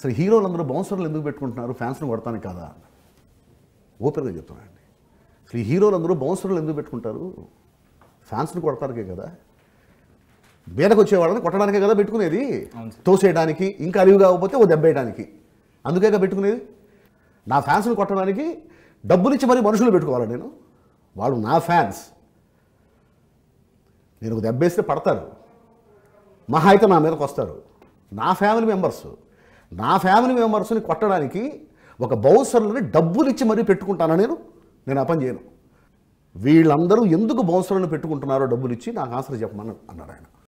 అసలు హీరోలందరూ బౌన్సర్లు ఎందుకు పెట్టుకుంటున్నారు ఫ్యాన్స్ని కొడతానికి కాదా ఓపెన్గా చెప్తున్నానండి అసలు ఈ హీరోలందరూ బౌన్సర్లు ఎందుకు పెట్టుకుంటారు ఫ్యాన్స్ని కొడతానికే కదా బీదకు వచ్చే వాళ్ళని కొట్టడానికే కదా పెట్టుకునేది తోసేయడానికి ఇంకా అలివి కాకపోతే ఓ దెబ్బేయడానికి అందుకేగా పెట్టుకునేది నా ఫ్యాన్స్ని కొట్టడానికి డబ్బులు ఇచ్చి మరీ మనుషులు పెట్టుకోవాలి నేను వాళ్ళు నా ఫ్యాన్స్ నేను ఒక దెబ్బేస్తే పడతారు మహా అయితే నా మీదకి వస్తారు నా ఫ్యామిలీ మెంబర్స్ నా ఫ్యామిలీ మెంబర్స్ని కొట్టడానికి ఒక బౌన్సర్లని డబ్బులు ఇచ్చి మరీ పెట్టుకుంటానా నేను నేను ఆ పని చేయను వీళ్ళందరూ ఎందుకు బౌన్సర్లను పెట్టుకుంటున్నారో డబ్బులు ఇచ్చి నాకు ఆన్సర్ చెప్పమని అన్నాడు ఆయన